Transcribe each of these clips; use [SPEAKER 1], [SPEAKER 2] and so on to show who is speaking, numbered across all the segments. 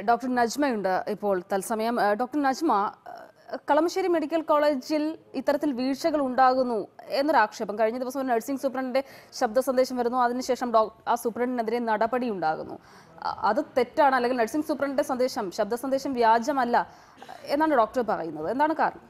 [SPEAKER 1] doctor നജ്മയുണ്ട് ഇപ്പോൾ തത്സമയം ഏഹ് ഡോക്ടർ നജ്മ ഏഹ് കളമശ്ശേരി മെഡിക്കൽ കോളേജിൽ ഇത്തരത്തിൽ വീഴ്ചകൾ ഉണ്ടാകുന്നു എന്നൊരു ആക്ഷേപം കഴിഞ്ഞ ദിവസം ഒരു നഴ്സിംഗ് സൂപ്രണ്ടിന്റെ ശബ്ദ സന്ദേശം വരുന്നു അതിനുശേഷം ഡോ ആ സൂപ്രണ്ടിനെതിരെ നടപടി ഉണ്ടാകുന്നു അ- അത് തെറ്റാണ് അല്ലെങ്കിൽ നഴ്സിംഗ് സൂപ്രണ്ടിന്റെ സന്ദേശം ശബ്ദ സന്ദേശം വ്യാജമല്ല എന്നാണ് ഡോക്ടർ പറയുന്നത് എന്താണ് കാരണം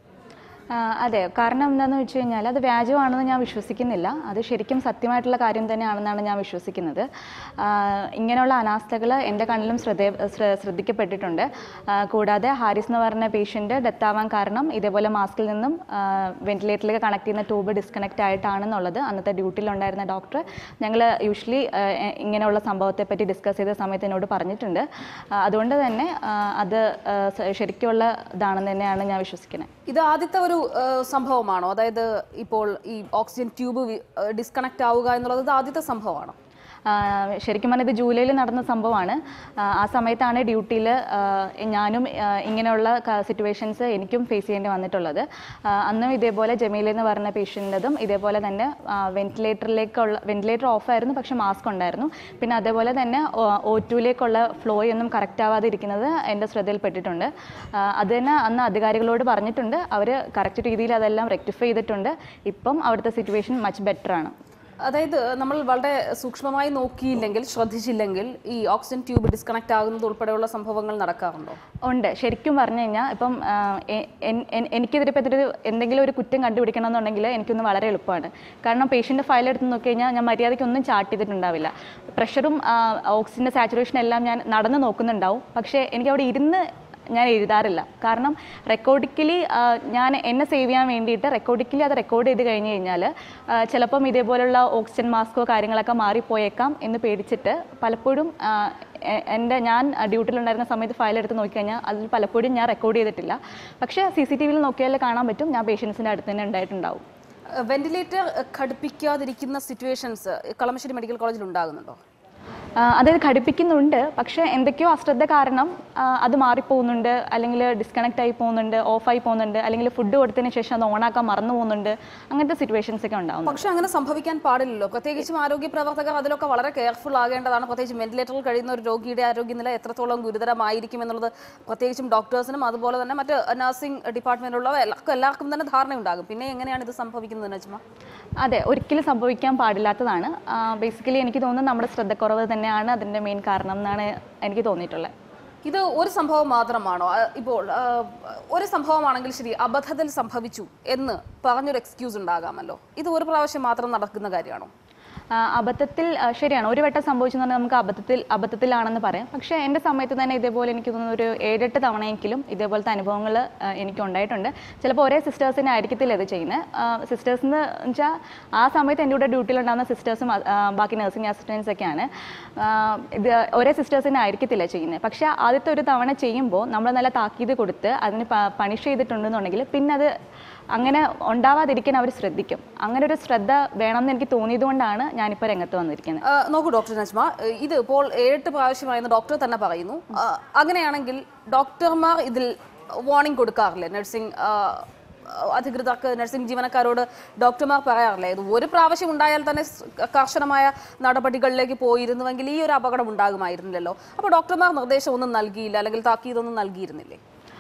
[SPEAKER 2] ആ, അതെ കാരണം എന്താണെന്ന് വെച്ച് കഴിഞ്ഞാൽ അത് വ്യാജമാണെന്ന് ഞാൻ വിശ്വസിക്കുന്നില്ല അത് ശരിക്കും സത്യമായിട്ടുള്ള കാര്യം തന്നെയാണെന്നാണ് ഞാൻ വിശ്വസിക്കുന്നത് ആ, ഇങ്ങനെയുള്ള അനാസ്ഥകൾ എൻ്റെ കണ്ണിലും ശ്രദ്ധ ശ്ര- ശ്രദ്ധിക്കപ്പെട്ടിട്ടുണ്ട് ആ, കൂടാതെ ഹാരിസ് എന്ന് പറഞ്ഞ പേഷ്യൻ്റ് ഡെത്ത് ആവാൻ കാരണം ഇതേപോലെ മാസ്കിൽ നിന്നും വെന്റിലേറ്ററിലേക്ക് കണക്ട് ചെയ്യുന്ന ട്യൂബ് ഡിസ്കണക്റ്റ് ആയിട്ടാണെന്നുള്ളത് അന്നത്തെ ഡ്യൂട്ടിയിലുണ്ടായിരുന്ന ഡോക്ടർ ഞങ്ങൾ യൂഷ്വലി ഇങ്ങനെയുള്ള സംഭവത്തെ പറ്റി ഡിസ്കസ് ചെയ്ത സമയത്ത് എന്നോട് പറഞ്ഞിട്ടുണ്ട് ആ, അതുകൊണ്ട് തന്നെ ആ, അത് ആ, സ- ശരിക്കുള്ള ഇതാണെന്ന് തന്നെയാണ് ഞാൻ വിശ്വസിക്കുന്നത്
[SPEAKER 1] ഇത് ആദ്യത്തെ ഒരു ഏഹ് സംഭവമാണോ അതായത് ഇപ്പോൾ ഈ ഓക്സിജൻ ട്യൂബ് ഡിസ്കണക്ട് ആവുക എന്നുള്ളത് ഇത് ആദ്യത്തെ സംഭവമാണോ
[SPEAKER 2] ആ, ശരിക്കും പറഞ്ഞാൽ ഇത് ജൂലൈയിൽ നടന്ന സംഭവമാണ് ആ, ആ സമയത്താണ് ഡ്യൂട്ടിയിൽ ഞാനും ആ, ഇങ്ങനെയുള്ള സിറ്റുവേഷൻസ് എനിക്കും ഫേസ് ചെയ്യേണ്ടി വന്നിട്ടുള്ളത് ആ, അന്നും ഇതേപോലെ ജമീല എന്ന് പറഞ്ഞ പേഷ്യൻ്റതും ഇതേപോലെ തന്നെ വെന്റിലേറ്ററിലേക്കുള്ള വെന്റിലേറ്റർ ഓഫ് ആയിരുന്നു പക്ഷേ മാസ്ക് ഉണ്ടായിരുന്നു പിന്നെ അതേപോലെ തന്നെ ഒ ടുവിലേക്കുള്ള ഫ്ലോ ഒന്നും കറക്റ്റ് ആവാതെ ഇരിക്കുന്നത് എൻ്റെ ശ്രദ്ധയിൽപ്പെട്ടിട്ടുണ്ട് ആ, അത് തന്നെ അന്ന് അധികാരികളോട് പറഞ്ഞിട്ടുണ്ട് അവർ കറക്റ്റ് രീതിയിൽ അതെല്ലാം റെക്ടിഫൈ ചെയ്തിട്ടുണ്ട് ഇപ്പം അവിടുത്തെ സിറ്റുവേഷൻ മച്ച് ബെറ്റർ ആണ്
[SPEAKER 1] അതായത് നമ്മൾ വളരെ സൂക്ഷ്മമായി നോക്കിയില്ലെങ്കിൽ ശ്രദ്ധിച്ചില്ലെങ്കിൽ ഈ ഓക്സിജൻ ട്യൂബ് ഡിസ്കണക്ട് ആകുന്നത് ഉൾപ്പെടെയുള്ള സംഭവങ്ങൾ നടക്കാറുണ്ടോ
[SPEAKER 2] ഉണ്ട് ശരിക്കും പറഞ്ഞു കഴിഞ്ഞാൽ ഇപ്പം ആ, എ- എൻ- എൻ- എനിക്കെതിരെ ഇപ്പം ഇതൊരു എന്തെങ്കിലും ഒരു കുറ്റം കണ്ടുപിടിക്കണം എന്നുണ്ടെങ്കിൽ എനിക്കൊന്ന് വളരെ എളുപ്പമാണ് കാരണം പേഷ്യൻ്റെ ഫയൽ എടുത്ത് നോക്കി കഴിഞ്ഞാൽ ഞാൻ മര്യാദയ്ക്ക് ഒന്നും ചാർട്ട് ചെയ്തിട്ടുണ്ടാവില്ല പ്രഷറും ഓക്സിജൻ്റെ സാച്ചുറേഷൻ എല്ലാം ഞാൻ നടന്ന് നോക്കുന്നുണ്ടാവും പക്ഷേ എനിക്ക് അവിടെ ഇരുന്ന് ഞാൻ എഴുതാറില്ല കാരണം റെക്കോർഡിക്കലി ഞാൻ എന്നെ സേവ് ചെയ്യാൻ വേണ്ടിയിട്ട് റെക്കോർഡിക്കലി അത് റെക്കോർഡ് ചെയ്ത് കഴിഞ്ഞ് കഴിഞ്ഞാൽ ചിലപ്പം ഇതേപോലുള്ള ഓക്സിജൻ മാസ്കോ കാര്യങ്ങളൊക്കെ മാറിപ്പോയേക്കാം എന്ന് പേടിച്ചിട്ട് പലപ്പോഴും ആ, എ- എൻ്റെ ഞാൻ ഡ്യൂട്ടിയിലുണ്ടായിരുന്ന സമയത്ത് ഫയൽ എടുത്ത് നോക്കിക്കഴിഞ്ഞാൽ അതിൽ പലപ്പോഴും ഞാൻ റെക്കോർഡ് ചെയ്തിട്ടില്ല പക്ഷേ സി സി ടി വിയിൽ നോക്കിയാൽ കാണാൻ പറ്റും ഞാൻ പേഷ്യൻസിൻ്റെ അടുത്ത് തന്നെ ഉണ്ടായിട്ടുണ്ടാവും
[SPEAKER 1] വെന്റിലേറ്റർ ഘടിപ്പിക്കാതിരിക്കുന്ന സിറ്റുവേഷൻസ് കളമശ്ശേരി മെഡിക്കൽ കോളേജിൽ ഉണ്ടാകുന്നുണ്ടോ
[SPEAKER 2] ആ, അതായത് ഘടിപ്പിക്കുന്നുണ്ട് പക്ഷേ എന്തൊക്കെയോ അശ്രദ്ധ കാരണം ആ, അത് മാറിപ്പോകുന്നുണ്ട് അല്ലെങ്കിൽ ഡിസ്കണക്റ്റ് ആയി പോകുന്നുണ്ട് ഓഫായി പോകുന്നുണ്ട് അല്ലെങ്കിൽ ഫുഡ് കൊടുത്തതിന് ശേഷം അത് ഓണാക്കാൻ മറന്നു പോകുന്നുണ്ട് അങ്ങനത്തെ സിറ്റുവേഷൻസ് ഒക്കെ ഉണ്ടാവും
[SPEAKER 1] പക്ഷെ അങ്ങനെ സംഭവിക്കാൻ പാടില്ലല്ലോ പ്രത്യേകിച്ചും ആരോഗ്യ പ്രവർത്തകർ അതിലൊക്കെ വളരെ കെയർഫുൾ ആകേണ്ടതാണ് പ്രത്യേകിച്ച് വെന്റിലേറ്ററിൽ കഴിയുന്ന ഒരു രോഗിയുടെ ആരോഗ്യനില എത്രത്തോളം ഗുരുതരമായിരിക്കും എന്നുള്ളത് പ്രത്യേകിച്ചും ഡോക്ടേഴ്സിനും അതുപോലെ തന്നെ മറ്റ് നഴ്സിംഗ് ഡിപ്പാർട്ട്മെന്റിലുള്ള എല്ലാവർക്കും എല്ലാവർക്കും തന്നെ ധാരണയുണ്ടാകും പിന്നെ എങ്ങനെയാണ് ഇത് സംഭവിക്കുന്നത് നജ്മ
[SPEAKER 2] അതെ ഒരിക്കലും സംഭവിക്കാൻ പാടില്ലാത്തതാണ് ബേസിക്കലി എനിക്ക് തോന്നുന്നത് നമ്മുടെ ശ്രദ്ധക്കുറവ് തന്നെയാണ് അതിൻ്റെ മെയിൻ കാരണം എന്നാണ് എനിക്ക് തോന്നിയിട്ടുള്ളത്
[SPEAKER 1] ഇത് ഒരു സംഭവം മാത്രമാണോ ആ, ഇപ്പോൾ ആ, ഒരു സംഭവമാണെങ്കിൽ ശരി അബദ്ധത്തിൽ സംഭവിച്ചു എന്ന് പറഞ്ഞൊരു എക്സ്ക്യൂസ് ഉണ്ടാകാമല്ലോ ഇത് ഒരു പ്രാവശ്യം മാത്രം നടക്കുന്ന കാര്യമാണോ
[SPEAKER 2] ആ, അബദ്ധത്തിൽ ആ, ശരിയാണ് ഒരു വട്ടം സംഭവിച്ചു എന്ന് പറഞ്ഞാൽ നമുക്ക് അബദ്ധത്തിൽ അബദ്ധത്തിലാണെന്ന് പറയാം പക്ഷേ എൻ്റെ സമയത്ത് തന്നെ ഇതേപോലെ എനിക്ക് തോന്നുന്നു ഒരു ഏഴെട്ട് തവണയെങ്കിലും ഇതേപോലത്തെ അനുഭവങ്ങൾ എനിക്ക് ഉണ്ടായിട്ടുണ്ട് ചിലപ്പോൾ ഒരേ സിസ്റ്റേഴ്സിനെ ആയിരിക്കത്തില്ല ഇത് ചെയ്യുന്നത് സിസ്റ്റേഴ്സിന് വെച്ചാൽ ആ സമയത്ത് എൻ്റെ കൂടെ ഡ്യൂട്ടിയിലുണ്ടാകുന്ന സിസ്റ്റേഴ്സും ബാക്കി നഴ്സിംഗ് അസിസ്റ്റൻസ് ഒക്കെയാണ് ആ, ഇത് ഒരേ സിസ്റ്റേഴ്സിനെ ആയിരിക്കത്തില്ല ചെയ്യുന്നത് പക്ഷേ ആദ്യത്തെ ഒരു തവണ ചെയ്യുമ്പോൾ നമ്മൾ നല്ല താക്കീത് കൊടുത്ത് അതിന് പണിഷ് ചെയ്തിട്ടുണ്ടെന്നുണ്ടെങ്കിൽ പിന്നെ അത് അങ്ങനെ ഉണ്ടാവാതിരിക്കാൻ അവർ ശ്രദ്ധിക്കും അങ്ങനെ ഒരു ശ്രദ്ധ വേണമെന്ന് എനിക്ക് തോന്നിയതുകൊണ്ടാണ് ഞാനിപ്പോൾ രംഗത്ത് വന്നിരിക്കുന്നത്
[SPEAKER 1] ആ, നോക്കൂ ഡോക്ടർ നജ്മ ഇത് ഇപ്പോൾ ഏഴെട്ട് പ്രാവശ്യമായെന്ന് ഡോക്ടർ തന്നെ പറയുന്നു ആ, അങ്ങനെയാണെങ്കിൽ ഡോക്ടർമാർ ഇതിൽ വാർണിംഗ് കൊടുക്കാറില്ലേ നഴ്സിംഗ് ആ, അധികൃതർക്ക് നഴ്സിംഗ് ജീവനക്കാരോട് ഡോക്ടർമാർ പറയാറില്ലേ ഇത് ഒരു പ്രാവശ്യം ഉണ്ടായാൽ തന്നെ സ് കർശനമായ നടപടികളിലേക്ക് പോയിരുന്നുവെങ്കിൽ ഈ ഒരു അപകടം ഉണ്ടാകുമായിരുന്നില്ലല്ലോ അപ്പോൾ ഡോക്ടർമാർ നിർദ്ദേശമൊന്നും നൽകിയില്ല അല്ലെങ്കിൽ താക്കീതൊന്നും നൽകിയിരുന്നില്ലേ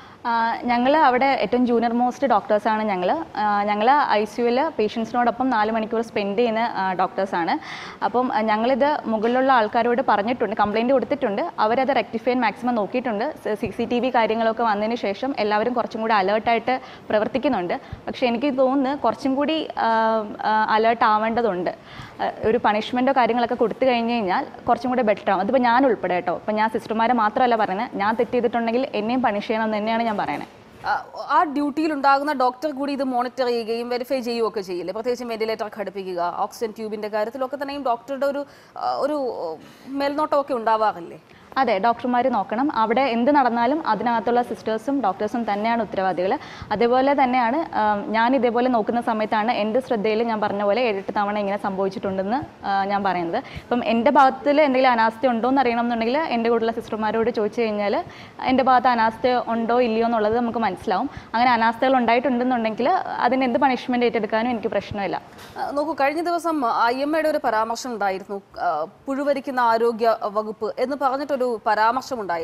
[SPEAKER 2] ഞങ്ങൾ അവിടെ ഏറ്റവും ജൂനിയർ മോസ്റ്റ് ഡോക്ടേഴ്സാണ് ഞങ്ങൾ ഞങ്ങൾ ഐ സിയുവിൽ പേഷ്യൻസിനോടൊപ്പം നാല് മണിക്കൂർ സ്പെൻഡ് ചെയ്യുന്ന ഡോക്ടേഴ്സാണ് അപ്പം ആ, ഞങ്ങളിത് മുകളിലുള്ള ആൾക്കാരോട് പറഞ്ഞിട്ടുണ്ട് കംപ്ലയിൻറ്റ് കൊടുത്തിട്ടുണ്ട് അവരത് റെക്ടിഫൈ ചെയ്യാൻ മാക്സിമം നോക്കിയിട്ടുണ്ട് സി സി ടി വി കാര്യങ്ങളൊക്കെ വന്നതിന് ശേഷം എല്ലാവരും കുറച്ചും കൂടി അലേർട്ടായിട്ട് പ്രവർത്തിക്കുന്നുണ്ട് പക്ഷേ എനിക്ക് തോന്നുന്നു കുറച്ചും കൂടി അലേർട്ട് ആവേണ്ടതുണ്ട് ആ, ഒരു പണിഷ്മെൻറ്റോ കാര്യങ്ങളൊക്കെ കൊടുത്തു കഴിഞ്ഞ് കഴിഞ്ഞാൽ കുറച്ചും കൂടി ബെറ്റർ ആവും അതിപ്പോൾ ഞാൻ ഉൾപ്പെടെ കേട്ടോ ഇപ്പം ഞാൻ സിസ്റ്റർമാരെ മാത്രമല്ല പറയുന്നത് ഞാൻ തെറ്റ് ചെയ്തിട്ടുണ്ടെങ്കിൽ എന്നെയും പണിഷ് ചെയ്യണം എന്ന് തന്നെയാണ് ഞാൻ പറയുന്നത്
[SPEAKER 1] ആ, ആ ഡ്യൂട്ടിയിൽ ഉണ്ടാകുന്ന ഡോക്ടർ കൂടി ഇത് മോണിറ്റർ ചെയ്യുകയും വെരിഫൈ ചെയ്യുകയൊക്കെ ചെയ്യില്ലേ പ്രത്യേകിച്ച് വെന്റിലേറ്റർ ഘടിപ്പിക്കുക ഓക്സിജൻ ട്യൂബിന്റെ കാര്യത്തിലൊക്കെ തന്നെയും ഡോക്ടറുടെ ഒരു ആ, ഒരു മേൽനോട്ടമൊക്കെ ഉണ്ടാവാറില്ലേ
[SPEAKER 2] അതെ ഡോക്ടർമാർ നോക്കണം അവിടെ എന്ത് നടന്നാലും അതിനകത്തുള്ള സിസ്റ്റേഴ്സും ഡോക്ടേഴ്സും തന്നെയാണ് ഉത്തരവാദികൾ അതേപോലെ തന്നെയാണ് ആം, ഞാൻ ഇതേപോലെ നോക്കുന്ന സമയത്താണ് എൻ്റെ ശ്രദ്ധയിൽ ഞാൻ പറഞ്ഞ പോലെ ഏഴെട്ട് തവണ ഇങ്ങനെ സംഭവിച്ചിട്ടുണ്ടെന്ന് ആ, ഞാൻ പറയുന്നത് ഇപ്പം എൻ്റെ ഭാഗത്തിൽ എന്തെങ്കിലും അനാസ്ഥ ഉണ്ടോ എന്ന് അറിയണം എന്നുണ്ടെങ്കിൽ എൻ്റെ കൂടെയുള്ള സിസ്റ്റർമാരോട് ചോദിച്ചു കഴിഞ്ഞാൽ എൻ്റെ ഭാഗത്ത് അനാസ്ഥ ഉണ്ടോ ഇല്ലയോ എന്നുള്ളത് നമുക്ക് മനസ്സിലാവും അങ്ങനെ അനാസ്ഥകൾ ഉണ്ടായിട്ടുണ്ടെന്നുണ്ടെങ്കിൽ അതിന് എന്ത് പണിഷ്മെൻറ്റ് ഏറ്റെടുക്കാനും എനിക്ക് പ്രശ്നമില്ല
[SPEAKER 1] ആ, നോക്കൂ കഴിഞ്ഞ ദിവസം ഐ എം എയുടെ ഒരു പരാമർശം ഉണ്ടായിരുന്നു ആ, പുഴുവരിക്കുന്ന ആരോഗ്യ വകുപ്പ് എന്ന് പറഞ്ഞിട്ടൊരു പരാമർശം ഉണ്ടായിരുന്നു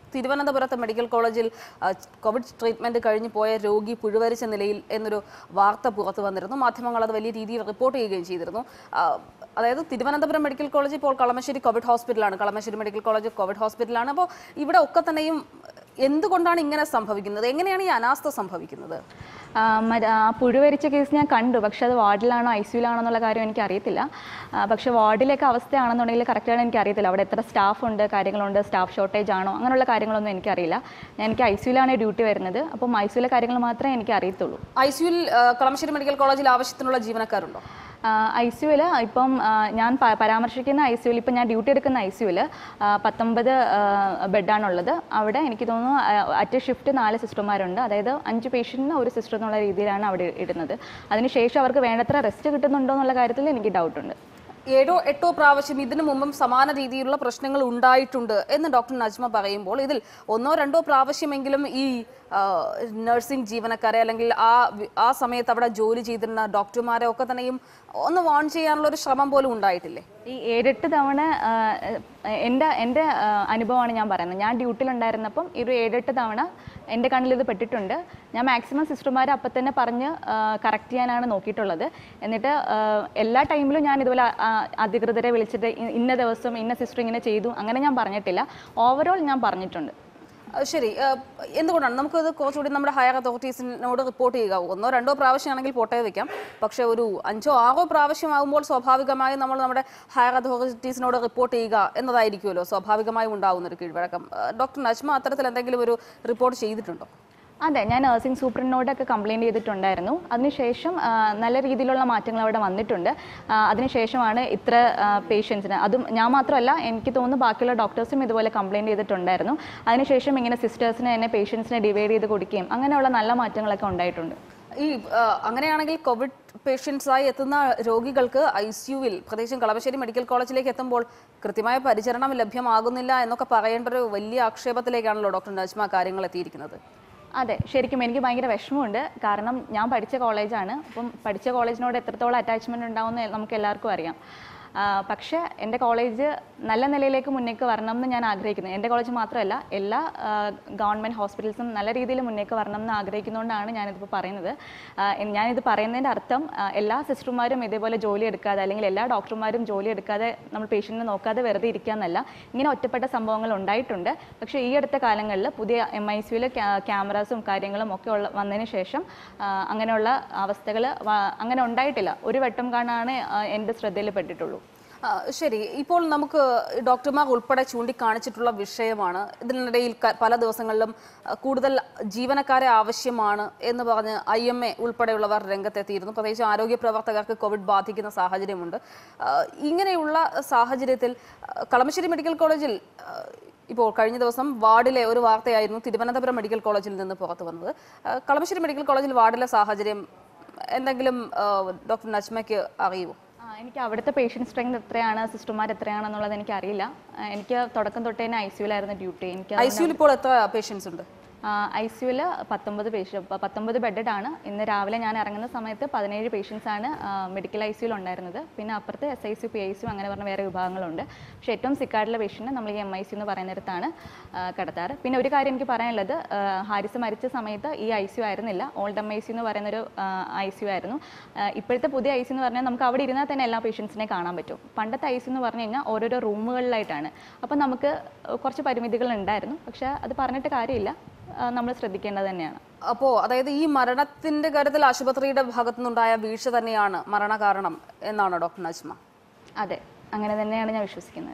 [SPEAKER 1] തിരുവനന്തപുരത്തെ മെഡിക്കൽ കോളേജിൽ ആ, കോവിഡ് ട്രീറ്റ്മെന്റ് കഴിഞ്ഞ് പോയ രോഗി പുഴുവരിച്ച നിലയിൽ എന്നൊരു വാർത്ത പുറത്തു വന്നിരുന്നു മാധ്യമങ്ങൾ അത് വലിയ രീതിയിൽ റിപ്പോർട്ട് ചെയ്യുകയും ചെയ്തിരുന്നു ആ, അതായത് തിരുവനന്തപുരം മെഡിക്കൽ കോളേജ് ഇപ്പോൾ കളമശ്ശേരി കോവിഡ് ഹോസ്പിറ്റലാണ് കളമശ്ശേരി മെഡിക്കൽ കോളേജ് കോവിഡ് ഹോസ്പിറ്റലാണ് അപ്പോൾ ഇവിടെ ഒക്കെ തന്നെയും എന്തുകൊണ്ടാണ് ഇങ്ങനെ സംഭവിക്കുന്നത് എങ്ങനെയാണ് ഈ അനാസ്ഥ സംഭവിക്കുന്നത്
[SPEAKER 2] ആ, മര- ആ, പുഴുവരിച്ച കേസ് ഞാൻ കണ്ടു പക്ഷെ അത് വാർഡിലാണോ ഐ സിയുലാണോ എന്നുള്ള കാര്യം എനിക്ക് അറിയത്തില്ല ആ, പക്ഷെ വാർഡിലേക്ക് അവസ്ഥയാണെന്നുണ്ടെങ്കിൽ കറക്റ്റാണ് എനിക്ക് അറിയത്തില്ല അവിടെ എത്ര സ്റ്റാഫ് ഉണ്ട് കാര്യങ്ങളുണ്ട് സ്റ്റാഫ് ഷോർട്ടേജ് ആണോ അങ്ങനെയുള്ള കാര്യങ്ങളൊന്നും എനിക്കറിയില്ല ഞാൻ എനിക്ക് ഐ സിയുലാണ് ഡ്യൂട്ടി വരുന്നത് അപ്പം ഐ സിയിലെ കാര്യങ്ങൾ മാത്രമേ എനിക്ക് അറിയത്തുള്ളൂ
[SPEAKER 1] ഐ സിയുൽ കളമശ്ശേരി മെഡിക്കൽ കോളേജിൽ ആവശ്യത്തിനുള്ള ജീവനക്കാരുണ്ടോ
[SPEAKER 2] ഐ സിയുവിൽ ഇപ്പം ആ, ഞാൻ പ- പരാമർശിക്കുന്ന ഐ സിയുവിൽ ഇപ്പം ഞാൻ ഡ്യൂട്ടി എടുക്കുന്ന ഐ സിയുവിൽ പത്തൊമ്പത് ബെഡാണുള്ളത് അവിടെ എനിക്ക് തോന്നുന്നു അറ്റ് ഷിഫ്റ്റ് നാല് സിസ്റ്റർമാരുണ്ട് അതായത് അഞ്ച് പേഷ്യൻറ്റിന് ഒരു സിസ്റ്റർ എന്നുള്ള രീതിയിലാണ് അവിടെ ഇടുന്നത് അതിനുശേഷം അവർക്ക് വേണ്ടത്ര റെസ്റ്റ് കിട്ടുന്നുണ്ടോ എന്നുള്ള കാര്യത്തിൽ എനിക്ക് ഡൗട്ടുണ്ട്
[SPEAKER 1] ഏഴോ എട്ടോ പ്രാവശ്യം ഇതിനു മുമ്പും സമാന രീതിയിലുള്ള പ്രശ്നങ്ങൾ ഉണ്ടായിട്ടുണ്ട് എന്ന് ഡോക്ടർ നജ്മ പറയുമ്പോൾ ഇതിൽ ഒന്നോ രണ്ടോ പ്രാവശ്യമെങ്കിലും ഈ ആ, നഴ്സിംഗ് ജീവനക്കാരെ അല്ലെങ്കിൽ ആ വി- ആ സമയത്ത് അവിടെ ജോലി ചെയ്തിരുന്ന ഡോക്ടർമാരെ ഒക്കെ തന്നെയും ഒന്ന് വാൺ ചെയ്യാനുള്ള ഒരു ശ്രമം പോലും ഉണ്ടായിട്ടില്ലേ
[SPEAKER 2] ഈ ഏഴെട്ട് തവണ ആ, എൻ്റെ എൻ്റെ ആ, അനുഭവമാണ് ഞാൻ പറയുന്നത് ഞാൻ ഡ്യൂട്ടിയിലുണ്ടായിരുന്നപ്പം ഈ ഒരു ഏഴെട്ട് തവണ എൻ്റെ കണ്ണിൽ ഇത് പെട്ടിട്ടുണ്ട് ഞാൻ മാക്സിമം സിസ്റ്റർമാരെ അപ്പം തന്നെ പറഞ്ഞ് കറക്റ്റ് ചെയ്യാനാണ് നോക്കിയിട്ടുള്ളത് എന്നിട്ട് ആ, എല്ലാ ടൈമിലും ഞാൻ ഇതുപോലെ ആ, അധികൃതരെ വിളിച്ചിട്ട് ഇ- ഇന്ന ദിവസം ഇന്ന സിസ്റ്റർ ഇങ്ങനെ ചെയ്തു അങ്ങനെ ഞാൻ പറഞ്ഞിട്ടില്ല ഓവറോൾ ഞാൻ പറഞ്ഞിട്ടുണ്ട്
[SPEAKER 1] ആ, ശരി ആ, എന്തുകൊണ്ടാണ് നമുക്കത് കുറച്ചുകൂടി നമ്മുടെ ഹയർ അതോറിറ്റീസിനോട് റിപ്പോർട്ട് ചെയ്യുക ഒന്നോ രണ്ടോ പ്രാവശ്യമാണെങ്കിൽ പോട്ടേ വെക്കാം പക്ഷേ ഒരു അഞ്ചോ ആറോ പ്രാവശ്യമാകുമ്പോൾ സ്വാഭാവികമായും നമ്മൾ നമ്മുടെ ഹയർ അതോറിറ്റീസിനോട് റിപ്പോർട്ട് ചെയ്യുക എന്നതായിരിക്കുമല്ലോ സ്വാഭാവികമായും ഉണ്ടാകുന്ന ഒരു കീഴ്വഴക്കം ആ, ഡോക്ടർ നജ്മ അത്തരത്തിൽ എന്തെങ്കിലും ഒരു റിപ്പോർട്ട് ചെയ്തിട്ടുണ്ടോ
[SPEAKER 2] അതെ ഞാൻ നഴ്സിംഗ് സൂപ്രണ്ടിനോടൊക്കെ കംപ്ലയിൻറ്റ് ചെയ്തിട്ടുണ്ടായിരുന്നു അതിനുശേഷം ആ, നല്ല രീതിയിലുള്ള മാറ്റങ്ങൾ അവിടെ വന്നിട്ടുണ്ട് ആ, അതിനുശേഷമാണ് ഇത്ര പേഷ്യൻസിന് അതും ഞാൻ മാത്രമല്ല എനിക്ക് തോന്നുന്നു ബാക്കിയുള്ള ഡോക്ടേഴ്സും ഇതുപോലെ കംപ്ലയിൻറ്റ് ചെയ്തിട്ടുണ്ടായിരുന്നു അതിനുശേഷം ഇങ്ങനെ സിസ്റ്റേഴ്സിനെ തന്നെ പേഷ്യൻസിനെ ഡിവൈഡ് ചെയ്ത് കൊടുക്കുകയും അങ്ങനെയുള്ള നല്ല മാറ്റങ്ങളൊക്കെ ഉണ്ടായിട്ടുണ്ട്
[SPEAKER 1] ഈ ആ, അങ്ങനെയാണെങ്കിൽ കോവിഡ് പേഷ്യൻസായി എത്തുന്ന രോഗികൾക്ക് ഐ സിയുവിൽ പ്രത്യേകിച്ചും കളമശ്ശേരി മെഡിക്കൽ കോളേജിലേക്ക് എത്തുമ്പോൾ കൃത്യമായ പരിചരണം ലഭ്യമാകുന്നില്ല എന്നൊക്കെ പറയേണ്ട ഒരു വലിയ ആക്ഷേപത്തിലേക്കാണല്ലോ ഡോക്ടർ നജ്മ കാര്യങ്ങൾ എത്തിയിരിക്കുന്നത്
[SPEAKER 2] അതെ ശരിക്കും എനിക്ക് ഭയങ്കര വിഷമമുണ്ട് കാരണം ഞാൻ പഠിച്ച കോളേജാണ് അപ്പം പഠിച്ച കോളേജിനോട് എത്രത്തോളം അറ്റാച്ച്മെൻറ്റ് ഉണ്ടാവുമെന്ന് നമുക്ക് എല്ലാവർക്കും അറിയാം ആ, പക്ഷേ എൻ്റെ കോളേജ് നല്ല നിലയിലേക്ക് മുന്നേക്ക് വരണം എന്ന് ഞാൻ ആഗ്രഹിക്കുന്നു എൻ്റെ കോളേജ് മാത്രമല്ല എല്ലാ ഗവൺമെൻറ് ഹോസ്പിറ്റൽസും നല്ല രീതിയിൽ മുന്നേക്ക് വരണം എന്ന് ആഗ്രഹിക്കുന്നതുകൊണ്ടാണ് ഞാനിതിപ്പോൾ പറയുന്നത് ആ, എൻ- ഞാനിത് പറയുന്നതിൻ്റെ അർത്ഥം ആ, എല്ലാ സിസ്റ്റർമാരും ഇതേപോലെ ജോലി എടുക്കാതെ അല്ലെങ്കിൽ എല്ലാ ഡോക്ടർമാരും ജോലി എടുക്കാതെ നമ്മൾ പേഷ്യൻറ്റിനെ നോക്കാതെ വെറുതെ ഇരിക്കുക എന്നല്ല ഇങ്ങനെ ഒറ്റപ്പെട്ട സംഭവങ്ങൾ ഉണ്ടായിട്ടുണ്ട് പക്ഷേ ഈ അടുത്ത കാലങ്ങളിൽ പുതിയ എം ഐ സിയിൽ ക്യാമറാസും കാര്യങ്ങളും ഒക്കെ ഉള്ള വന്നതിന് ശേഷം ആ, അങ്ങനെയുള്ള അവസ്ഥകൾ അങ്ങനെ ഉണ്ടായിട്ടില്ല ഒരു വട്ടം കാണാണ് ആ, എൻ്റെ ശ്രദ്ധയിൽ പെട്ടിട്ടുള്ളൂ
[SPEAKER 1] ആ, ശരി ഇപ്പോൾ നമുക്ക് ഡോക്ടർമാർ ഉൾപ്പെടെ ചൂണ്ടിക്കാണിച്ചിട്ടുള്ള വിഷയമാണ് ഇതിനിടയിൽ ക- പല ദിവസങ്ങളിലും ആ, കൂടുതൽ ജീവനക്കാരെ ആവശ്യമാണ് എന്ന് പറഞ്ഞ് ഐ എം എ ഉൾപ്പെടെയുള്ളവർ രംഗത്തെത്തിയിരുന്നു പ്രത്യേകിച്ച് ആരോഗ്യ പ്രവർത്തകർക്ക് കോവിഡ് ബാധിക്കുന്ന സാഹചര്യമുണ്ട് ആ, ഇങ്ങനെയുള്ള സാഹചര്യത്തിൽ ആ, കളമശ്ശേരി മെഡിക്കൽ കോളേജിൽ ആ, ഇപ്പോൾ കഴിഞ്ഞ ദിവസം വാർഡിലെ ഒരു വാർത്തയായിരുന്നു തിരുവനന്തപുരം മെഡിക്കൽ കോളേജിൽ നിന്ന് പുറത്തു വന്നത് ആ, കളമശ്ശേരി മെഡിക്കൽ കോളേജിൽ വാർഡിലെ സാഹചര്യം എന്തെങ്കിലും ആ, ഡോക്ടർ നജ്മയ്ക്ക് അറിയുമോ
[SPEAKER 2] ആ, എനിക്ക് അവിടുത്തെ പേഷ്യൻ്റ് സ്ട്രെങ്ത് എത്രയാണ് സിസ്റ്റർമാർ എത്രയാണെന്നുള്ളത് എനിക്ക് അറിയില്ല ആ, എനിക്ക് തുടക്കം തൊട്ടേ ഐ സിയുലായിരുന്നു ഡ്യൂട്ടി എനിക്ക്
[SPEAKER 1] ഐ സിയുൽ ഇപ്പോൾ എത്ര പേഷ്യൻസ് ഉണ്ട്
[SPEAKER 2] ഐ സിയുവിൽ പത്തൊമ്പത് പേഷ്യൻ പത്തൊമ്പത് ബെഡഡ് ആണ് ഇന്ന് രാവിലെ ഞാൻ ഇറങ്ങുന്ന സമയത്ത് പതിനേഴ് പേഷ്യൻസ് ആണ് മെഡിക്കൽ ഐ സിയുൽ ഉണ്ടായിരുന്നത് പിന്നെ അപ്പുറത്ത് S I C P I C അങ്ങനെ പറഞ്ഞ വേറെ വിഭാഗങ്ങളുണ്ട് പക്ഷേ ഏറ്റവും സിക്കായിട്ടുള്ള പേഷ്യൻറ്റ് നമ്മൾ ഈ എം ഐ സി എന്ന് പറയുന്നിടത്താണ് ആ, കിടത്താറ് പിന്നെ ഒരു കാര്യം എനിക്ക് പറയാനുള്ളത് ആ, ഹാരിസ് മരിച്ച സമയത്ത് ഈ ഐ സി ആയിരുന്നില്ല ഓൾഡ് എം ഐ സി എന്ന് പറയുന്നൊരു ഐ സി ആയിരുന്നു ആ, ഇപ്പോഴത്തെ പുതിയ ഐ സി എന്ന് പറഞ്ഞാൽ നമുക്ക് അവിടെ ഇരുന്നാൽ തന്നെ എല്ലാ പേഷ്യൻസിനെ കാണാൻ പറ്റും പണ്ടത്തെ ഐ സി എന്ന് പറഞ്ഞു കഴിഞ്ഞാൽ ഓരോരോ റൂമുകളിലായിട്ടാണ് അപ്പം നമുക്ക് കുറച്ച് പരിമിതികൾ ഉണ്ടായിരുന്നു പക്ഷേ അത് പറഞ്ഞിട്ട് കാര്യമില്ല നമ്മൾ ശ്രദ്ധിക്കേണ്ടത് തന്നെയാണ്
[SPEAKER 1] അപ്പോൾ അതായത് ഈ മരണത്തിന്റെ കാര്യത്തിൽ ആശുപത്രിയുടെ ഭാഗത്തുനിന്നുണ്ടായ വീഴ്ച തന്നെയാണ് മരണകാരണം എന്നാണ് ഡോക്ടർ നജ്മ
[SPEAKER 2] അതെ അങ്ങനെ തന്നെയാണ് ഞാൻ വിശ്വസിക്കുന്നത്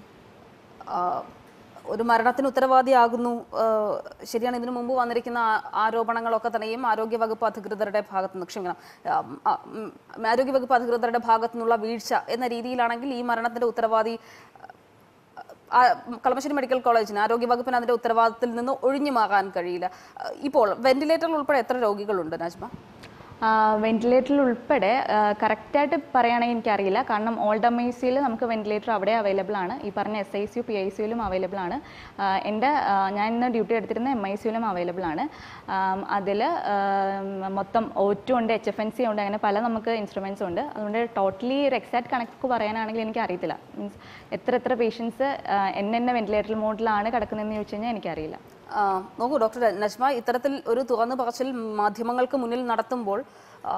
[SPEAKER 1] ആ, ഒരു മരണത്തിന് ഉത്തരവാദിയാകുന്നു ആ, ശരിയാണ് ഇതിനു മുമ്പ് വന്നിരിക്കുന്ന ആ- ആരോപണങ്ങളൊക്കെ തന്നെയും ആരോഗ്യവകുപ്പ് അധികൃതരുടെ ഭാഗത്ത് നിന്ന് ക്ഷമിക്കണം ആ, ആ, ഉം, ആരോഗ്യവകുപ്പ് അധികൃതരുടെ ഭാഗത്തു നിന്നുള്ള വീഴ്ച എന്ന രീതിയിലാണെങ്കിൽ ഈ മരണത്തിന്റെ ഉത്തരവാദി ആ, കളമശ്ശേരി മെഡിക്കൽ കോളേജിന് ആരോഗ്യവകുപ്പിന് അതിന്റെ ഉത്തരവാദിത്തത്തിൽ നിന്ന് ഒഴിഞ്ഞു മാറാൻ കഴിയില്ല ആ, ഇപ്പോൾ വെന്റിലേറ്ററിൽ ഉൾപ്പെടെ എത്ര രോഗികളുണ്ട് നജ്മ
[SPEAKER 2] വെന്റിലേറ്ററിൽ ഉൾപ്പെടെ കറക്റ്റായിട്ട് പറയുകയാണെങ്കിൽ എനിക്കറിയില്ല കാരണം ഓൾഡ് എം ഐ സിയിൽ നമുക്ക് വെന്റിലേറ്റർ അവിടെ അവൈലബിൾ ആണ് ഈ പറഞ്ഞ S I C U P I സിയിലും അവൈലബിൾ ആണ് ആ, എൻ്റെ ആ, ഞാൻ ഇന്ന് ഡ്യൂട്ടി എടുത്തിരുന്ന എം ഐ സിയിലും അവൈലബിൾ ആണ് അതിൽ മൊത്തം ഒ ടു ഉണ്ട് എച്ച് എഫ് എൻ സി ഉണ്ട് അങ്ങനെ പല നമുക്ക് ഇൻസ്ട്രുമെൻറ്റ്സ് ഉണ്ട് അതുകൊണ്ട് ടോട്ടലി ഒരു എക്സാക്ട് കണക്ക് പറയാനാണെങ്കിൽ എനിക്ക് അറിയത്തില്ല മീൻസ് എത്ര എത്ര പേഷ്യൻസ് എന്നെ വെന്റിലേറ്റർ മോഡിലാണ് കിടക്കുന്നതെന്ന് ചോദിച്ചു കഴിഞ്ഞാൽ എനിക്കറിയില്ല
[SPEAKER 1] ആ, നോക്കൂ ഡോക്ടർ നജ്മ ഇത്തരത്തിൽ ഒരു തുറന്നു പറച്ചിൽ മാധ്യമങ്ങൾക്ക് മുന്നിൽ നടത്തുമ്പോൾ ആ,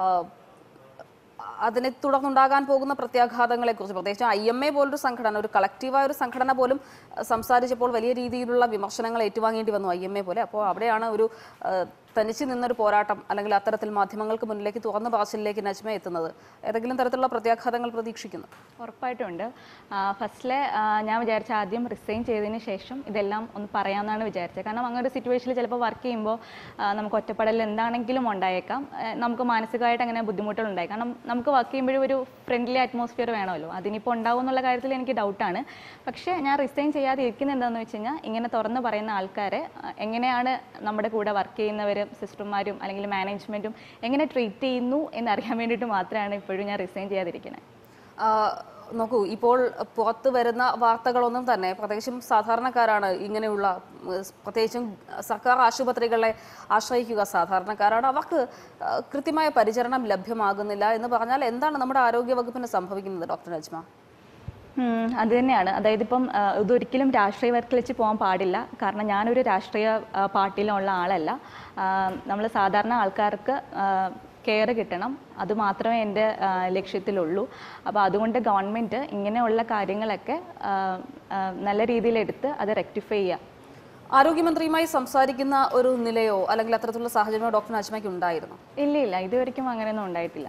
[SPEAKER 1] അതിനെ തുടർന്നുണ്ടാകാൻ പോകുന്ന പ്രത്യാഘാതങ്ങളെ കുറിച്ച് പ്രത്യേകിച്ച് ഐ എം എ പോലൊരു സംഘടന ഒരു കളക്റ്റീവായ ഒരു സംഘടന പോലും ആ, സംസാരിച്ചപ്പോൾ വലിയ രീതിയിലുള്ള വിമർശനങ്ങൾ ഏറ്റുവാങ്ങേണ്ടി വന്നു ഐ എം എ പോലെ അപ്പോൾ അവിടെയാണ് ഒരു ആ, തനിച്ച് നിന്നൊരു പോരാട്ടം അല്ലെങ്കിൽ അത്തരത്തിൽ മാധ്യമങ്ങൾക്ക് മുന്നിലേക്ക് തുറന്നു പറച്ചിലേക്ക് നജ്മ എത്തുന്നത് ഏതെങ്കിലും തരത്തിലുള്ള പ്രത്യാഘാതങ്ങൾ പ്രതീക്ഷിക്കുന്നു
[SPEAKER 2] ഉറപ്പായിട്ടുണ്ട് ഫസ്റ്റിലെ ഞാൻ വിചാരിച്ച ആദ്യം റിസൈൻ ചെയ്തതിന് ശേഷം ഇതെല്ലാം ഒന്ന് പറയാമെന്നാണ് വിചാരിച്ചത് കാരണം അങ്ങനെ ഒരു സിറ്റുവേഷനിൽ ചിലപ്പോൾ വർക്ക് ചെയ്യുമ്പോൾ ആ, നമുക്ക് ഒറ്റപ്പെടൽ എന്താണെങ്കിലും ഉണ്ടായേക്കാം ആ, നമുക്ക് മാനസികമായിട്ട് അങ്ങനെ ബുദ്ധിമുട്ടുകൾ ഉണ്ടായി കാരണം നമുക്ക് വർക്ക് ചെയ്യുമ്പോഴും ഒരു ഫ്രണ്ട്ലി അറ്റ്മോസ്ഫിയർ വേണമല്ലോ അതിനിപ്പോൾ ഉണ്ടാവും എന്നുള്ള കാര്യത്തിൽ എനിക്ക് ഡൗട്ടാണ് പക്ഷേ ഞാൻ റിസൈൻ ചെയ്യാതെ ഇരിക്കുന്നത് എന്താണെന്ന് വെച്ച് കഴിഞ്ഞാൽ ഇങ്ങനെ തുറന്ന് പറയുന്ന ആൾക്കാരെ ആ, എങ്ങനെയാണ് നമ്മുടെ കൂടെ വർക്ക് ചെയ്യുന്നവരും സിസ്റ്റർമാരും അല്ലെങ്കിൽ മാനേജ്മെൻറ്റും എങ്ങനെ ട്രീറ്റ് ചെയ്യുന്നു എന്നറിയാൻ വേണ്ടിയിട്ട് മാത്രമാണ് ഇപ്പോഴും ഞാൻ റിസൈൻ ചെയ്യാതിരിക്കുന്നത്
[SPEAKER 1] ആ, നോക്കൂ ഇപ്പോൾ പുറത്ത് വരുന്ന വാർത്തകളൊന്നും തന്നെ പ്രത്യേകിച്ചും സാധാരണക്കാരാണ് ഇങ്ങനെയുള്ള ഉം, പ്രത്യേകിച്ചും സർക്കാർ ആശുപത്രികളെ ആശ്രയിക്കുക സാധാരണക്കാരാണ് അവർക്ക് ആ, കൃത്യമായ പരിചരണം ലഭ്യമാകുന്നില്ല എന്ന് പറഞ്ഞാൽ എന്താണ് നമ്മുടെ ആരോഗ്യ വകുപ്പിന് സംഭവിക്കുന്നത് ഡോക്ടർ നജ്മ
[SPEAKER 2] ഉം, അത് തന്നെയാണ് അതായത് ഇപ്പം ആ, ഇതൊരിക്കലും രാഷ്ട്രീയ വർക്കിൽ വെച്ച് പോകാൻ പാടില്ല കാരണം ഞാനൊരു രാഷ്ട്രീയ ആ, പാർട്ടിയിലുള്ള ആളല്ല നമ്മൾ സാധാരണ ആൾക്കാർക്ക് കെയർ കിട്ടണം അത് മാത്രമേ എൻ്റെ ആ, ലക്ഷ്യത്തിലുള്ളൂ അപ്പോൾ അതുകൊണ്ട് ഗവൺമെൻറ് ഇങ്ങനെയുള്ള കാര്യങ്ങളൊക്കെ ആ, ആ, നല്ല രീതിയിലെടുത്ത് അത് റെക്ടിഫൈ ചെയ്യുക
[SPEAKER 1] ആരോഗ്യമന്ത്രിയുമായി സംസാരിക്കുന്ന ഒരു നിലയോ അല്ലെങ്കിൽ അത്തരത്തിലുള്ള സാഹചര്യമോ ഡോക്ടർ നജ്മയ്ക്ക് ഉണ്ടായിരുന്നു
[SPEAKER 2] ഇല്ല ഇല്ല ഇതുവരെയ്ക്കും അങ്ങനെയൊന്നും ഉണ്ടായിട്ടില്ല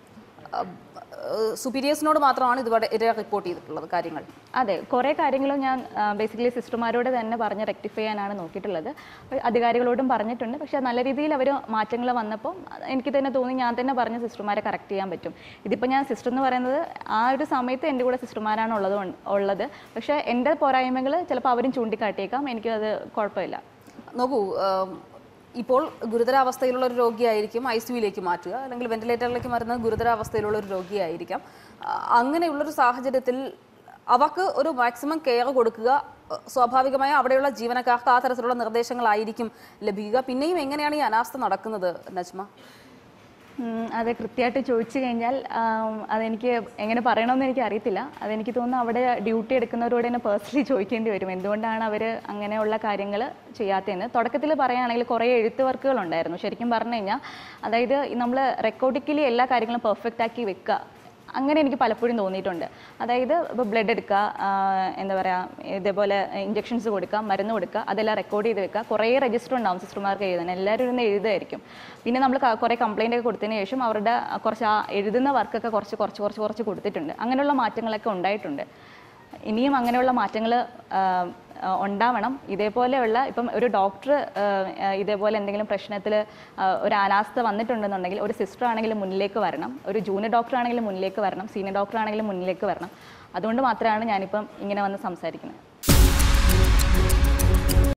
[SPEAKER 1] സുപ്പീരിയേഴ്സിനോട് മാത്രമാണ് ഇതുവരെ ഇരെ റിപ്പോർട്ട് ചെയ്തിട്ടുള്ളത് കാര്യങ്ങൾ
[SPEAKER 2] അതെ കുറേ കാര്യങ്ങളും ഞാൻ ബേസിക്കലി സിസ്റ്റർമാരോട് തന്നെ പറഞ്ഞ് റെക്ടിഫൈ ചെയ്യാനാണ് നോക്കിയിട്ടുള്ളത് അപ്പോൾ അധികാരികളോടും പറഞ്ഞിട്ടുണ്ട് പക്ഷേ നല്ല രീതിയിൽ അവർ മാറ്റങ്ങൾ വന്നപ്പോൾ എനിക്ക് തന്നെ തോന്നി ഞാൻ തന്നെ പറഞ്ഞ് സിസ്റ്റർമാരെ കറക്റ്റ് ചെയ്യാൻ പറ്റും ഇതിപ്പോൾ ഞാൻ സിസ്റ്റർ എന്ന് പറയുന്നത് ആ ഒരു സമയത്ത് എൻ്റെ കൂടെ സിസ്റ്റർമാരാണ് ഉള്ളത് കൊണ്ട്- ഉള്ളത് പക്ഷേ എൻ്റെ പോരായ്മകൾ ചിലപ്പോൾ അവരും ചൂണ്ടിക്കാട്ടിയേക്കാം എനിക്കത് കുഴപ്പമില്ല
[SPEAKER 1] നോക്കൂ ആം, ഇപ്പോൾ ഗുരുതരാവസ്ഥയിലുള്ള ഒരു രോഗിയായിരിക്കും ഐ സിയുയിലേക്ക് മാറ്റുക അല്ലെങ്കിൽ വെന്റിലേറ്ററിലേക്ക് മാറുന്ന ഗുരുതരാവസ്ഥയിലുള്ള ഒരു രോഗിയായിരിക്കാം ആ, അങ്ങനെയുള്ളൊരു സാഹചര്യത്തിൽ അവർക്ക് ഒരു മാക്സിമം കെയർ കൊടുക്കുക അഹ് സ്വാഭാവികമായും അവിടെയുള്ള ജീവനക്കാർക്ക് ആ തരത്തിലുള്ള നിർദ്ദേശങ്ങളായിരിക്കും ലഭിക്കുക പിന്നെയും എങ്ങനെയാണ് ഈ അനാസ്ഥ നടക്കുന്നത് നജ്മ
[SPEAKER 2] ഉം, അത് കൃത്യമായിട്ട് ചോദിച്ചു കഴിഞ്ഞാൽ ആം, അതെനിക്ക് എങ്ങനെ പറയണമെന്ന് എനിക്ക് അറിയത്തില്ല അതെനിക്ക് തോന്നുന്നു അവിടെ ഡ്യൂട്ടി എടുക്കുന്നവരോട് തന്നെ പേഴ്സണലി ചോദിക്കേണ്ടി വരും എന്തുകൊണ്ടാണ് അവർ അങ്ങനെയുള്ള കാര്യങ്ങൾ ചെയ്യാത്തതെന്ന് തുടക്കത്തിൽ പറയുകയാണെങ്കിൽ കുറേ എഴുത്ത് വർക്കുകൾ ഉണ്ടായിരുന്നു ശരിക്കും പറഞ്ഞു കഴിഞ്ഞാൽ അതായത് നമ്മൾ റെക്കോർഡിക്കലി എല്ലാ കാര്യങ്ങളും പെർഫെക്റ്റ് ആക്കി വെക്കുക അങ്ങനെ എനിക്ക് പലപ്പോഴും തോന്നിയിട്ടുണ്ട് അതായത് ഇപ്പോൾ ബ്ലഡ് എടുക്കുക ആ, എന്താ പറയുക ഇതേപോലെ ഇഞ്ചെക്ഷൻസ് കൊടുക്കുക മരുന്ന് കൊടുക്കുക അതെല്ലാം റെക്കോർഡ് ചെയ്ത് വെക്കുക കുറേ രജിസ്റ്റർ ഉണ്ടാവും സിസ്റ്റർമാർക്ക് എഴുതാൻ എല്ലാവരും ഇരുന്ന് എഴുതുമായിരിക്കും പിന്നെ നമ്മൾ ക- കുറേ കംപ്ലൈൻ്റ് ഒക്കെ കൊടുത്തതിന് ശേഷം അവരുടെ ആ കുറച്ച് ആ എഴുതുന്ന വർക്കൊക്കെ കുറച്ച് കുറച്ച് കുറച്ച് കുറച്ച് കൊടുത്തിട്ടുണ്ട് അങ്ങനെയുള്ള മാറ്റങ്ങളൊക്കെ ഉണ്ടായിട്ടുണ്ട് ഇനിയും അങ്ങനെയുള്ള മാറ്റങ്ങൾ ഉണ്ടാവണം ഇതേപോലെയുള്ള ഇപ്പം ഒരു ഡോക്ടർ ഇതേപോലെ എന്തെങ്കിലും പ്രശ്നത്തിൽ ഒരു അനാസ്ഥ വന്നിട്ടുണ്ടെന്നുണ്ടെങ്കിൽ ഒരു സിസ്റ്റർ ആണെങ്കിലും മുന്നിലേക്ക് വരണം ഒരു ജൂനിയർ ഡോക്ടർ ആണെങ്കിലും മുന്നിലേക്ക് വരണം സീനിയർ ഡോക്ടർ ആണെങ്കിലും മുന്നിലേക്ക് വരണം അതുകൊണ്ട് മാത്രമാണ് ഞാനിപ്പം ഇങ്ങനെ വന്ന് സംസാരിക്കുന്നത്